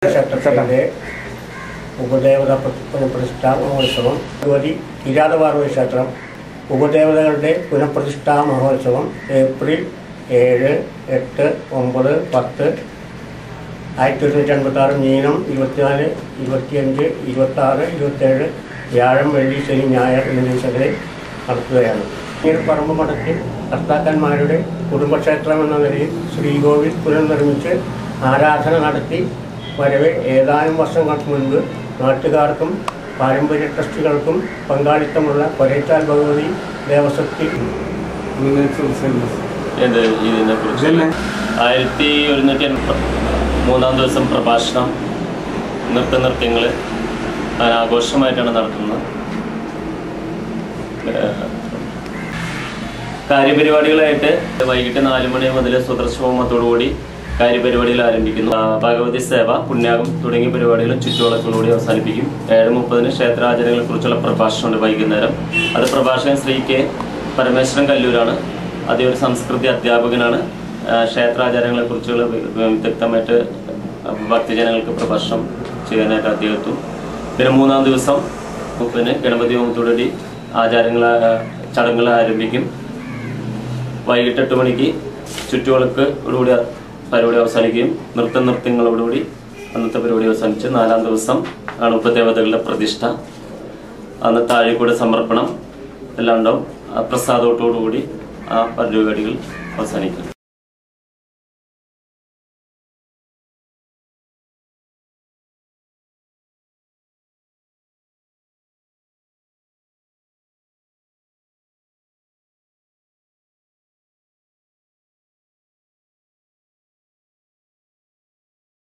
ക്ഷേത്രത്തിലെ ഉപദേവത പുനഃപ്രതിഷ്ഠാ മഹോത്സവം അതുവഴി കിരാതപാർവതി ക്ഷേത്രം ഉപദേവതകളുടെ പുനഃപ്രതിഷ്ഠാ മഹോത്സവം ഏപ്രിൽ ഏഴ് എട്ട് ഒമ്പത് പത്ത് ആയിരത്തി തൊള്ളായിരത്തി അൻപത്തി ആറ് മീനം ഇരുപത്തിനാല് ഇരുപത്തിയഞ്ച് ഇരുപത്തി ആറ് ഇരുപത്തേഴ് വ്യാഴം വെള്ളി ശനി ഞായർ എന്നീ ദിവസങ്ങളിൽ നടത്തുകയാണ് പിന്നീട് പറമ്പ് മടക്കി കർത്താക്കന്മാരുടെ കുടുംബക്ഷേത്രം എന്ന നിലയിൽ ശ്രീകോവിൽ പുനർനിർമ്മിച്ച് ആരാധന നടത്തി വരവെ ഏതാനും വർഷങ്ങൾക്ക് മുൻപ് നാട്ടുകാർക്കും പാരമ്പര്യ ട്രസ്റ്റുകൾക്കും പങ്കാളിത്തമുള്ള കൊരേച്ചാൽ ഭഗവതി ദേവസ്വത്തിൽ ഇത് ഇതിനെ കുറിച്ച് ആയിരത്തി ഒരുന്നൂറ്റി എൺപത്തി മൂന്നാം ദിവസം പ്രഭാഷണം നൃത്തനൃത്യങ്ങൾ ആഘോഷമായിട്ടാണ് നടത്തുന്നത് ഏഹ് കാര്യപരിപാടികളായിട്ട് വൈകിട്ട് നാല് മണി മുതൽ സുദർശനഹോമത്തോടുകൂടി കാര്യപരിപാടികൾ ആരംഭിക്കുന്നു ആ, ഭഗവതി സേവ പുണ്യാഗം തുടങ്ങിയ പരിപാടികളും ചുറ്റുവിളക്കുകളോടെ അവസാനിപ്പിക്കും ഏഴ് മുപ്പതിന് ക്ഷേത്രാചാരങ്ങളെ കുറിച്ചുള്ള പ്രഭാഷണമുണ്ട് വൈകുന്നേരം അത് പ്രഭാഷകൻ ശ്രീ കെ പരമേശ്വരൻ കല്ലൂരാണ് അദ്ദേഹം ഒരു സംസ്കൃതി അധ്യാപകനാണ് ആ, ക്ഷേത്രാചാരങ്ങളെ കുറിച്ചുള്ള വിദഗ്ധമായിട്ട് ഭക്തജനങ്ങൾക്ക് പ്രഭാഷണം ചെയ്യാനായിട്ട് അദ്ദേഹത്തും പിന്നെ മൂന്നാം ദിവസം മുപ്പതിന് ഗണപതി ഹോമത്തോടുകൂടി ആചാരങ്ങൾ ആ, ചടങ്ങുകൾ ആരംഭിക്കും വൈകിട്ട് എട്ട് മണിക്ക് ചുറ്റുവിളക്കോടുകൂടി പരിപാടി അവസാനിക്കുകയും നൃത്ത നൃത്യങ്ങളോടുകൂടി അന്നത്തെ പരിപാടി അവസാനിച്ച് നാലാം ദിവസം ആണ് ഉപദേവതകളുടെ പ്രതിഷ്ഠ അന്ന് താഴെക്കൂടെ സമർപ്പണം എല്ലാം ഉണ്ടാവും ആ പ്രസാദത്തോടുകൂടി ആ പരിപാടികൾ അവസാനിക്കും